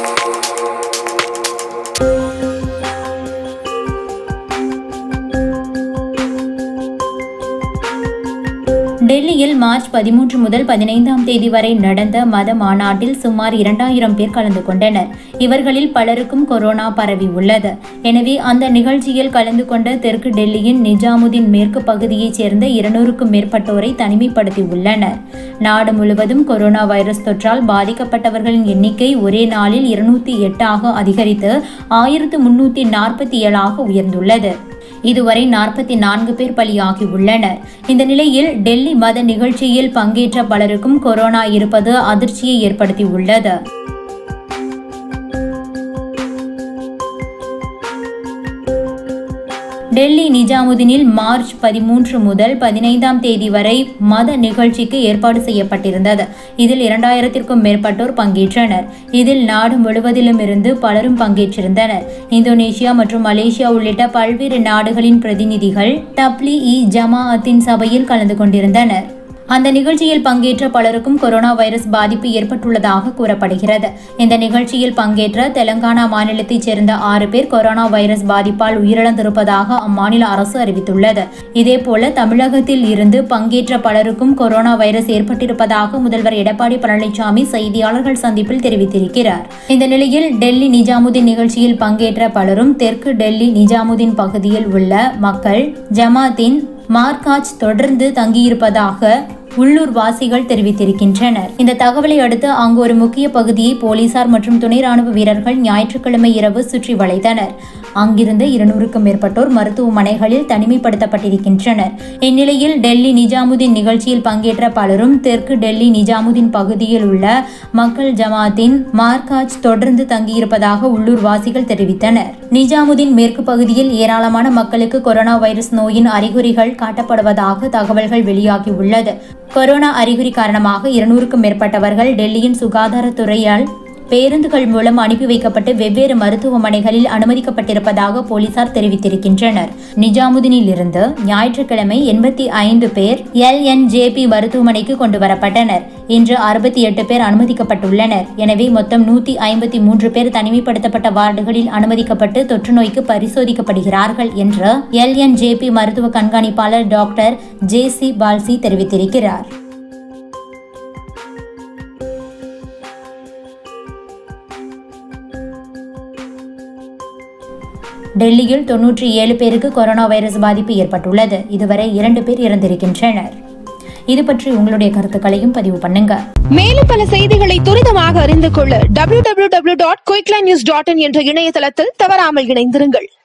டெல்லியில் மார்ச் பதிமூன்று முதல் பதினைந்தாம் தேதி வரை நடந்த மத மாநாட்டில் சுமார் இரண்டாயிரம் பேர் கலந்து கொண்டனர் இவர்களில் பலருக்கும் கொரோனா பரவி உள்ளது எனவே அந்த நிகழ்ச்சியில் கலந்து கொண்ட தெற்கு டெல்லியின் நிஜாமுதீன் மேற்கு பகுதியைச் சேர்ந்த இருநூறுக்கும் மேற்பட்டோரை தனிமைப்படுத்தி உள்ளனர் நாடு முழுவதும் கொரோனா வைரஸ் தொற்றால் பாதிக்கப்பட்டவர்களின் எண்ணிக்கை ஒரே நாளில் இருநூத்தி எட்டாக அதிகரித்து ஆயிரத்து முன்னூத்தி நாற்பத்தி ஏழாக உயர்ந்துள்ளது இதுவரை நாற்பத்தி நான்கு பேர் பலியாகி உள்ளனர் இந்த நிலையில் டெல்லி மத நிகழ்ச்சியில் பங்கேற்ற பலருக்கும் கொரோனா இருப்பது அதிர்ச்சியை ஏற்படுத்தியுள்ளது டெல்லி நிஜாமுதீனில் மார்ச் பதிமூன்று முதல் பதினைந்தாம் தேதி வரை மத நிகழ்ச்சிக்கு ஏற்பாடு செய்யப்பட்டிருந்தது இதில் இரண்டாயிரத்திற்கும் மேற்பட்டோர் பங்கேற்றனர் இதில் நாடு முழுவதிலும் இருந்து பலரும் பங்கேற்றிருந்தனர் இந்தோனேஷியா மற்றும் மலேசியா உள்ளிட்ட பல்வேறு நாடுகளின் பிரதிநிதிகள் டப்லி இ ஜமாஅத்தின் சபையில் கலந்து கொண்டிருந்தனர் அந்த நிகழ்ச்சியில் பங்கேற்ற பலருக்கும் கொரோனா வைரஸ் பாதிப்பு ஏற்பட்டுள்ளதாக கூறப்படுகிறது இந்த நிகழ்ச்சியில் பங்கேற்ற தெலங்கானா மாநிலத்தைச் சேர்ந்த ஆறு பேர் கொரோனா வைரஸ் பாதிப்பால் உயிரிழந்திருப்பதாக அம்மாநில அரசு அறிவித்துள்ளது இதேபோல தமிழகத்தில் இருந்து பங்கேற்ற பலருக்கும் கொரோனா வைரஸ் ஏற்பட்டிருப்பதாக முதல்வர் எடப்பாடி பழனிசாமி செய்தியாளர்கள் சந்திப்பில் தெரிவித்திருக்கிறார் இந்த நிலையில் டெல்லி நிஜாமுதீன் நிகழ்ச்சியில் பங்கேற்ற பலரும் தெற்கு டெல்லி நிஜாமுதீன் பகுதியில் உள்ள மக்கள் ஜமாத்தின் மார்காஜ் தொடர்ந்து தங்கியிருப்பதாக உள்ளூர் வாசிகள் தெரிவித்திருக்கின்றனர் இந்த தகவலை அடுத்து அங்கு ஒரு முக்கிய பகுதியை போலீசார் மற்றும் துணை ராணுவ வீரர்கள் ஞாயிற்றுக்கிழமை இரவு சுற்றி வளைத்தனர் அங்கிருந்த இருநூறுக்கும் மேற்பட்டோர் மருத்துவமனைகளில் தனிமைப்படுத்தப்பட்டிருக்கின்றனர் இந்நிலையில் டெல்லி நிஜாமுதீன் நிகழ்ச்சியில் பங்கேற்ற பலரும் தெற்கு டெல்லி நிஜாமுதீன் பகுதியில் உள்ள மக்கள் ஜமாத்தின் மார்காஜ் தொடர்ந்து தங்கியிருப்பதாக உள்ளூர் வாசிகள் தெரிவித்தனர் நிஜாமுதீன் மேற்கு பகுதியில் ஏராளமான மக்களுக்கு கொரோனா வைரஸ் நோயின் அறிகுறிகள் காட்டப்படுவதாக தகவல்கள் வெளியாகியுள்ளது கொரோனா அறிகுறி காரணமாக இருநூறுக்கும் மேற்பட்டவர்கள் டெல்லியின் சுகாதாரத்துறையால் பேருந்துகள் மூலம் அனுப்பி வைக்கப்பட்டு வெவ்வேறு மருத்துவமனைகளில் அனுமதிக்கப்பட்டிருப்பதாக போலீசார் தெரிவித்திருக்கின்றனர் நிஜாமுதீனில் இருந்து ஞாயிற்றுக்கிழமை எண்பத்தி ஐந்து பேர் எல்என்ஜேபி மருத்துவமனைக்கு கொண்டு வரப்பட்டனர் இன்று அறுபத்தி எட்டு பேர் அனுமதிக்கப்பட்டுள்ளனர் எனவே மொத்தம் நூத்தி ஐம்பத்தி மூன்று பேர் தனிமைப்படுத்தப்பட்ட வார்டுகளில் அனுமதிக்கப்பட்டு தொற்று நோய்க்கு பரிசோதிக்கப்படுகிறார்கள் என்று எல்என்ஜேபி மருத்துவ கண்காணிப்பாளர் டாக்டர் ஜே சி பால்சி தெரிவித்திருக்கிறார் டெல்லியில் தொன்னூற்றி ஏழு பேருக்கு கொரோனா வைரஸ் பாதிப்பு ஏற்பட்டுள்ளது இதுவரை இரண்டு பேர் இறந்திருக்கின்றனர் இது பற்றி உங்களுடைய கருத்துக்களையும் பதிவு பண்ணுங்க மேலும் பல செய்திகளை துரிதமாக அறிந்து கொள்ள W W W dot Quickline news dot in என்ற இணையதளத்தில் தவறாமல் இணைந்திருங்கள்